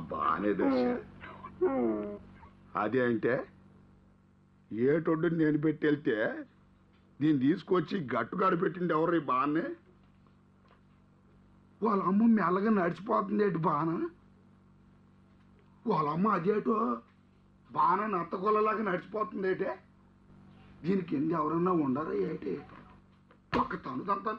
బానే దశ అదే అంటే ఏటొడ్డు నేను పెట్టి వెళ్తే దీన్ని తీసుకొచ్చి గట్టుగాడు పెట్టింది ఎవరు ఈ బాన్ని వాళ్ళ అమ్మ మెల్లగా నడిచిపోతుంది ఏంటి బాన వాళ్ళ అమ్మ అదేటో బాణ నత్తగొల్లలాగా నడిచిపోతుంది ఏంటే దీనికి కింద ఎవరన్నా ఉండరా ఏంటి ఒక్క తను తంతాను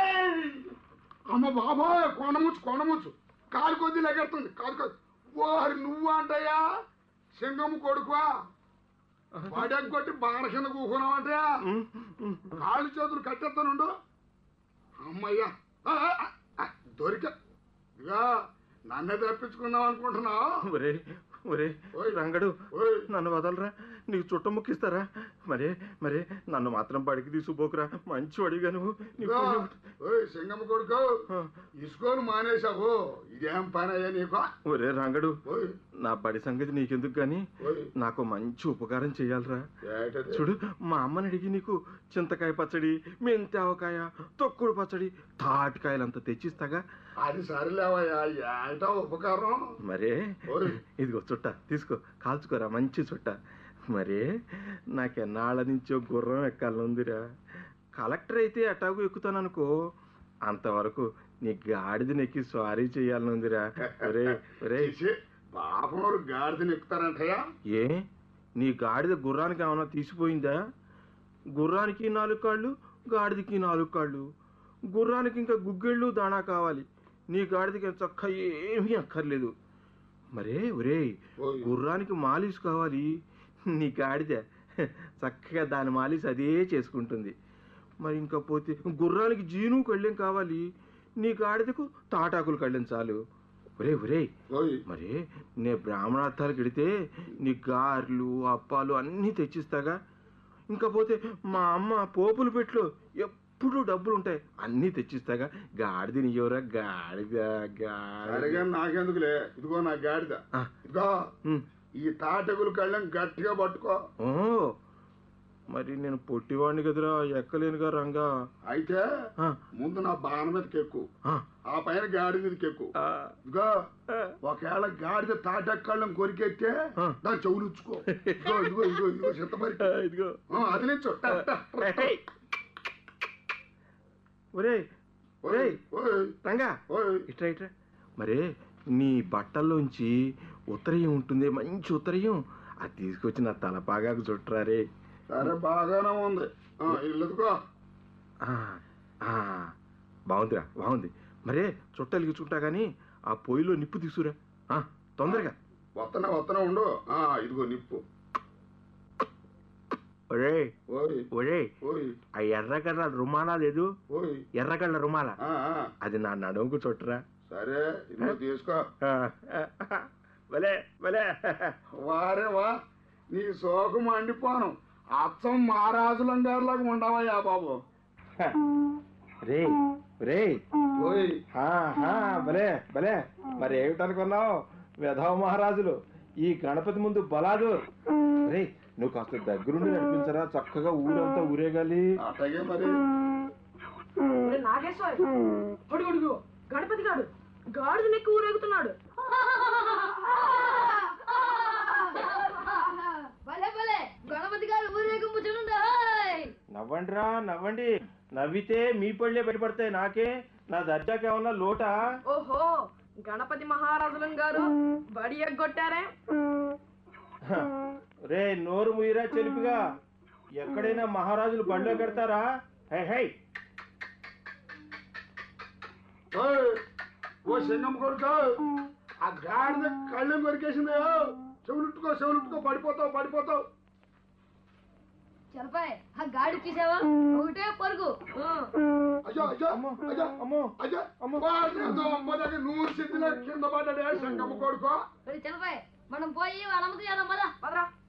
అమ్మ బాబాయ్ కొండముచ్చు కొండముచ్చు కాలు కొద్ది లెగెడుతుంది కాలు కొద్ది ఓరి నువ్వు అంటయ్యా సింగము కొడుకువా వాడెక్ కొట్టి బాణ కింద కూకున్నావు అంటే కాళ్ళు చేతులు కట్టేస్తానుండు అమ్మయ్యా ఆ, ఆ, ఆ, దొరికా ఇక నన్నే తప్పించుకున్నావు అనుకుంటున్నావు ఒరే ఒరే ఓయ్. రంగడు ఓయ్. నన్ను వదలరా నీకు చుట్ట ముక్కిస్తారా మరే మరే నన్ను మాత్రం బడికి తీసుకుపోకురా మంచి అడిగా నువ్వు నీ ఇదిగో, పుణ్యం. ఓయ్ సింగమ్మ కొడుకు ఆ. ఇసుకోను మానేశావు ఇదేం పని అయ్యా నీకు ఒరే రంగడు ఓయ్ నా బడి సంగతి నీకెందుకు గాని ఓయ్ నాకు మంచి ఉపకారం చేయాలరా ఏటది? చూడు మా అమ్మని అడిగి నీకు చింతకాయ పచ్చడి మెంతావకాయ తొక్కుడు పచ్చడి తాటికాయలంతా తెచ్చిస్తాగా అది సరిలేవయ్యా ఏటా ఉపకారం మరే ఓయ్ ఇదిగో చుట్ట తీసుకో కాల్చుకోరా మంచి చుట్ట మరే నాకెన్నాళ్ళ నుంచో గుర్రం ఎక్కాలనుందిరా కలెక్టర్ అయితే ఎటాగు ఎక్కుతాననుకో అంతవరకు నీ గాడిదని ఎక్కి స్వారీ చేయాలనుందిరా ఒరే ఒరే తీసి పాపం గాడిదని ఎక్కుతారంటయ్యా ఏ నీ గాడిద గుర్రానికి ఏమైనా తీసిపోయిందా గుర్రానికి నాలుగు కాళ్ళు గాడిదకి నాలుగు కాళ్ళు గుర్రానికి ఇంకా గుగ్గిళ్ళు దాణా కావాలి నీ గాడిదకి చక్క ఏమీ అక్కర్లేదు మరే ఒరే ఓయ్. గుర్రానికి మాలిష్ కావాలి నీ గాడిద చక్కగా దాని మాలిష్ అదే చేసుకుంటుంది మరి ఇంకా పోతే గుర్రానికి జీను కళ్ళెం కావాలి నీ గాడిదకు తాటాకులు కళ్ళెం చాలు ఒరే ఒరే ఓయ్ మరి నే బ్రాహ్మణార్థాలకు వెడితే నీ గారెలు అప్పాలు అన్నీ తెచ్చిస్తాగా ఇంకా పోతే మా అమ్మ పోపులు పెట్లు ఎప్పుడు డబ్బులు ఉంటాయి అన్నీ తెచ్చిస్తాగా గాడిద నీయవరా గాడిద గాడిద సరిగా నాకెందుకులే ఇదిగో నా గాడిద ఆ, ఇదిగో ఉమ్. ఈ తాటగులు కళ్ళం గట్టిగా పట్టుకో ఓ మరి నేను పొట్టివాడిని కదరా ఎక్కలేనుగా రంగా అయితే ఆ, ముందు నా బాణ మీదకి ఎక్కు ఆ, ఆ పైన గాడి మీదకి ఎక్కు ఆ, ఇదిగో ఆ. ఒకవేళ గాడిద తాటక్కళ్ళం కొరికెత్తే ఆ. దాని చెవులు ఇచ్చుకో ఇదిగో ఇదిగో ఇదిగో ఇదిగో చింతమరి ఆ, ఇదిగో అది నుంచో ఏయ్. ఒరేయ్ ఒరేయ్ రంగా ఓయ్ ఇట్రా ఇట్రా మరే నీ బట్టల్లోంచి ఉత్తరయం ఉంటుంది మంచి ఉత్తరయం అది తీసుకొచ్చి నా తలపాగాకు చుట్టరా రే సరే బాగానే ఉంది ఆ, ఇల్లుకో ఆ, ఆ, బాగుందిరా బాగుంది మరే చుట్టలిగి చుట్టా కానీ ఆ పొయ్యిలో నిప్పు తీసుకురా ఆ, తొందరగా వత్తన వత్తన ఉండు ఆ ఇదిగో నిప్పు ఒరే ఓయ్ ఒరే ఓయ్ ఆ ఎర్రగడ్డ రుమాలా లేదు ఓయ్ ఎర్రగడ్డ రుమాల ఆ, ఆ, అది నా నడుముకు చుట్టరా సరే ఇదిగో తీసుకో ఆ, ఆ, భలే భలే వారే వా నీ సోకు మండిపోను అచ్చం మహారాజులం గారిలాగా ఉండవయ్యా బాబు రే రే ఓయ్ హా, హా, భలే భలే మరి ఏమిటనుకున్నావు వెధవ మహారాజులు ఈ గణపతి ముందు బలాదు రే నువ్వు కాస్త దగ్గరుండి నడిపించరా చక్కగా ఊరంతా ఊరేగాలి అట్టగే మరి ఒరే నాగేశ్వర్ అడుగు అడుగు గణపతి గాడు గాడిద నెక్కి ఊరేగుతున్నాడు భలే భలే గణపతి గారు ఊరేగింపు చూడండి నవ్వండిరా నవ్వండి నవ్వితే మీ పళ్ళే బయటపడతాయి నాకే నా దర్జాకి ఏమన్నా లోటా ఓహో గణపతి మహారాజులం గారు బడి ఎగ్గొట్టారే హ, రే నోరు ముయిరా చెలిపిగా ఎక్కడైనా మహారాజులు బండ్లో పెడతారా హై హై ఓయ్ ఓ సింగం కొడుకు ఆ గాడిద కళ్ళెం కొరికేసింది చెవులుట్టుకో చెవులుట్టుకో పడిపోతావు పడిపోతావు చలపాయ్ ఆ గాడి చూసావా ఒకటే పరుగు ఆ, అయ్యో అయ్యో అమ్మో అయ్యో అమ్మో అయ్యో అమ్మో. వాడితో అమ్మ దగ్గర నూరు సిద్ధిలో కింద పడ్డాడే సంగమ్మ కొడుకో మరి చలపాయ్ మనం పోయి వాళ్ళ అమ్మకి చేద్దాం పదా పదరా